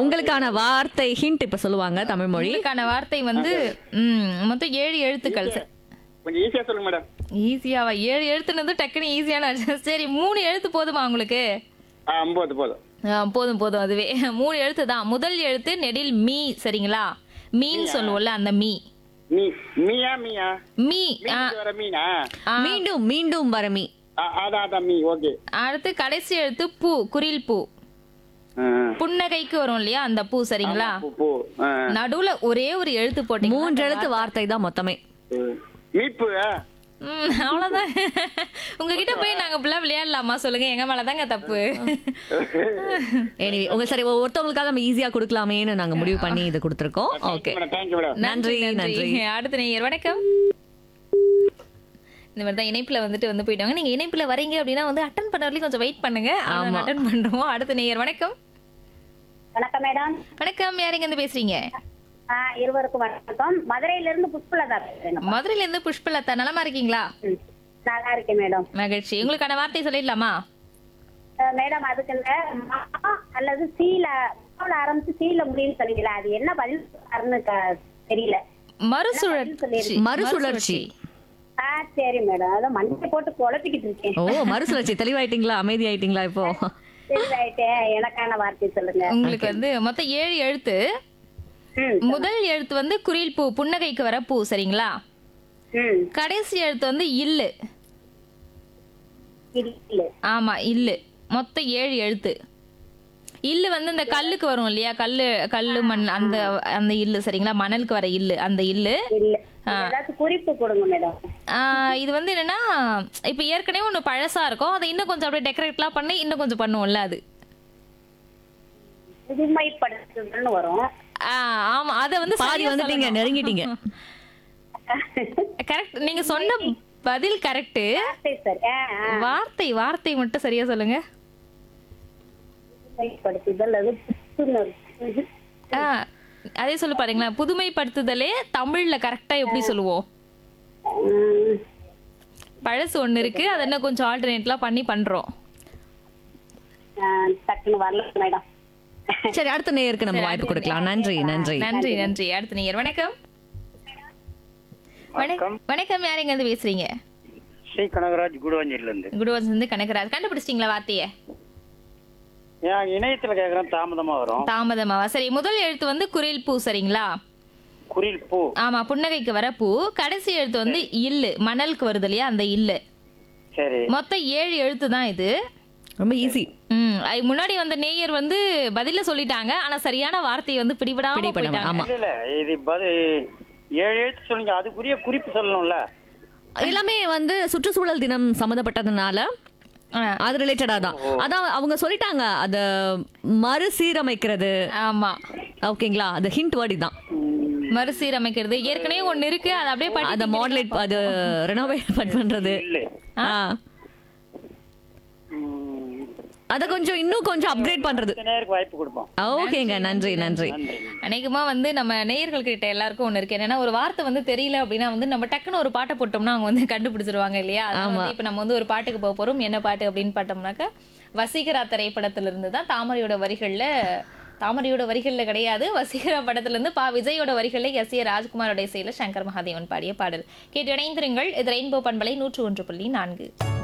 உங்களுக்கான வார்த்தை ஹிண்ட் இப்ப சொல்லுவாங்க தமிழ் மொழி உங்களுக்கான வார்த்தை வந்து ம், மொத்தம் ஏழு எழுத்துக்கள் கொஞ்சம் ஈஸியா சொல்லுங்க மேடம் ஈஸியாவா ஏழு எழுத்துனது டக்குன்னு ஈஸியான சரி மூணு எழுத்து போதுமா உங்களுக்கு ஆ போதும் போதும் ஆ, போதும் போதும் அதுவே மூணு எழுத்து தான் முதல் எழுத்து நெடில் மீ சரிங்களா மீன் சொல்லுவோம்ல அந்த மீ மீ மீயா மீயா மீ ஆ, மீன் வர மீனா ஆ. மீண்டும் மீண்டும் வரமி ஆ, அதான் அதான் மீ ஓகே அடுத்து கடைசி எழுத்து பூ குரில் பூ புன்னகைக்கு வரும் இல்லையா அந்த பூ சரிங்களா பூ பூ ஆ. நடுவுல ஒரே ஒரு எழுத்து போட்டீங்க மூன்று எழுத்து வார்த்தை தான் மொத்தமே ம். மீப்பு ஆ? ம், அவ்வளவுதான் உங்ககிட்ட போய் நாங்க இப்படிலாம் விளையாடலாமா சொல்லுங்க எங்க மேலதாங்க தப்பு Anyway, உங்க சரி ஒருத்தவங்களுக்காக நம்ம ஈஸியா கொடுக்கலாமேன்னு நாங்க முடிவு பண்ணி இது கொடுத்துருக்கோம் ஓகே மேடம் தேங்க்யூ மேடம் நன்றி நன்றி அடுத்த நேயர் வணக்கம் இந்த மாதிரி தான் இணைப்புல வந்துட்டு வந்து போயிட்டாங்க நீங்க இணைப்புல வரீங்க அப்படின்னா வந்து அட்டன் பண்ண வரைக்கும் கொஞ்சம் வெயிட் பண்ணுங்க ஆமா. அட்டன் பண்றோம் அடுத்த நேயர் வணக்கம் வணக்கம் மேடம் வணக்கம் யாருங்க இருந்து பேசுறீங்க ஆ, இருவருக்கும் வணக்கம் மதுரையில இருந்து புஷ்பலதா பேசுறேங்க மதுரையில இருந்து புஷ்பலதா நலமா இருக்கீங்களா ம், நல்லா இருக்கேன் மேடம் மகிழ்ச்சி உங்களுக்கான வார்த்தை சொல்லிடலாமா அஹ், மேடம் அதுக்கு இந்த மா அல்லது சீல மாவுல ஆரம்பிச்சு சீல முடியும்னு சொன்னீங்களா அது என்ன பதில் சொல்றாருன்னு க- தெரியல மறுசுழற்சி மறுசுழற்சி ஆ சரி மேடம் அதான் மண்ணை போட்டு குழப்பிக்கிட்டு இருக்கேன் ஓ மறுசுழற்சி தெளிவாயிட்டீங்களா அமைதி ஆயிட்டீங்களா இப்போ சரிதாயிட்டேன் எனக்கான வார்த்தை சொல்லுங்க உங்களுக்கு வந்து மொத்தம் ஏழு எழுத்து ம் முதல் எழுத்து வந்து குரில் பூ புன்னகைக்கு வர பூ சரிங்களா ம் கடைசி எழுத்து வந்து இல்லு இல்ல ஆமா இல்லு மொத்தம் ஏழு எழுத்து இல்லு வந்து இந்த கல்லுக்கு வரும் இல்லையா கல்லு கல்லு மண் அந்த அந்த இல்லு சரிங்களா மணலுக்கு வர இல்லு அந்த இல்லு இல்ல ஏதாச்சும் குறிப்பு கொடுங்க மேடம் ஆஹ் இது வந்து என்னன்னா இப்ப ஏற்கனவே ஒண்ணு பழசா இருக்கும் அதை இன்னும் கொஞ்சம் அப்படியே டெக்கரேட்லாம் பண்ணி இன்னும் கொஞ்சம் பண்ணுவோம்ல அது புதுமைப்படுத்துதல்னு வரும் ஆஹ் ஆமா அத வந்து பாதி வந்துட்டீங்க நெருங்கிட்டீங்க கரெக்ட் நீங்க சொன்ன பதில் கரெக்ட் சரி சரி ஆ, ஆ. வார்த்தை வார்த்தை மட்டும் சரியா சொல்லுங்க புதுமைப்படுத்துதல் அது புத்துணர்வு ஆ, அதே சொல்லு பாருங்களேன் புதுமைப்படுத்துதலே தமிழ்ல கரெக்டா எப்படி சொல்லுவோம் ம், பழசு ஒண்ணு இருக்கு அதை இன்னும் கொஞ்சம் ஆல்டர்னேட்லாம் பண்ணி பண்றோம் ஆ, டக்குன்னு வரல மேடம் சரி அடுத்த நேயருக்கு நம்ம வாய்ப்பு கொடுக்கலாம் நன்றி நன்றி நன்றி நன்றி அடுத்த நேயர் வணக்கம் வணக்கம் வணக்கம் யார் எங்க இருந்து பேசுறீங்க ஸ்ரீ கனகராஜ் குடுவாஞ்சேரியில இருந்து குடுவாஸ் இருந்து கணக்கராஜ் கண்டுபிடிச்சிட்டீங்களா வார்த்தைய ஏன் இணையத்துல கேக்குறேன் தாமதமா வரும் தாமதமாவா சரி முதல் எழுத்து வந்து குரில் பூ சரிங்களா குரில் பூ ஆமா புன்னகைக்கு வர பூ கடைசி எழுத்து வந்து இல்லு மணலுக்கு வருது இல்லையா அந்த இல்லு சரி மொத்தம் ஏழு எழுத்து தான் இது ரொம்ப ஈஸி ம் அது முன்னாடி வந்த நேயர் வந்து பதில சொல்லிட்டாங்க ஆனா சரியான வார்த்தையை வந்து பிடிபடாம பிடிபடாம, போயிட்டாங்க ஆமா இல்ல இல்ல இது பது ஏழு எழுத்து சொல்லுங்க அதுக்குரிய குறிப்பு சொல்லணும்ல எல்லாமே வந்து சுற்றுச்சூழல் தினம் சம்மந்தப்பட்டதுனால ஆ, அது ரிலேட்டடா தான் அதான் அவங்க சொல்லிட்டாங்க அத மறுசீரமைக்கிறது ஆமா ஓகேங்களா அந்த ஹிண்ட் வேர்டு தான் மறுசீரமைக்கிறது ஏற்கனவே ஒண்ணு இருக்கு அது அப்படியே பண்ணி அத மாடலேட் அது ரெனோவேட் பண்றது இல்ல ஆ அத கொஞ்சம் இன்னும் கொஞ்சம் அப்கிரேட் பண்றது நேருக்கு வாய்ப்பு கொடுப்போம் ஓகேங்க நன்றி நன்றி அநேகமா வந்து நம்ம நேயர்கள் கிட்ட எல்லாருக்கும் ஒண்ணு இருக்கு என்னன்னா ஒரு வார்த்தை வந்து தெரியல அப்படின்னா வந்து நம்ம டக்குன்னு ஒரு பாட்டை போட்டோம்னா அவங்க வந்து கண்டுபிடிச்சிருவாங்க இல்லையா அதனால வந்து இப்ப நம்ம வந்து ஒரு பாட்டுக்கு போக போறோம் என்ன பாட்டு அப்படின்னு பார்த்தோம்னாக்கா வசீகரா திரைப்படத்துல இருந்து தான் தாமரையோட வரிகள்ல தாமரையோட வரிகள்ல கிடையாது வசீகரா படத்துல இருந்து பா விஜயோட வரிகள்ல எஸ் ஏ ராஜ்குமாரோட இசையில சங்கர் மகாதேவன் பாடிய பாடல் கேட்டு இணைந்திருங்கள் இது ரெயின்போ பண்பலை நூற்று ஒன்று புள்ளி நான்கு